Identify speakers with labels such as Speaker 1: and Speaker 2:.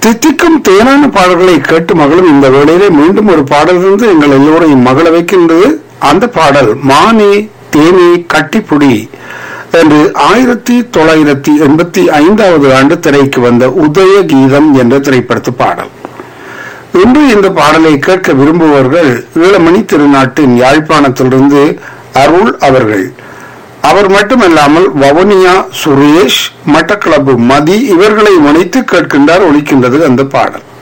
Speaker 1: தித்திக்கும் தேனான பாடல்களை கேட்டு மகளும் இந்த வேளையிலே மீண்டும் ஒரு பாடல் இருந்து எங்கள் எல்லோரையும் மகள வைக்கின்றது அந்த பாடல் மானே தேனே கட்டிப்புடி என்று ஆயிரத்தி தொள்ளாயிரத்தி எண்பத்தி ஐந்தாவது ஆண்டு திரைக்கு வந்த உதய கீதம் என்ற திரைப்படத்து பாடல் இன்று இந்த பாடலை கேட்க விரும்புபவர்கள் ஈழமணி திருநாட்டின் யாழ்ப்பாணத்திலிருந்து அருள் அவர்கள் அவர் மட்டுமல்லாமல் வவுனியா சுரேஷ் மட்டக்களப்பு மதி இவர்களை முனைத்து கேட்கின்றார் ஒழிக்கின்றது அந்த பாடல்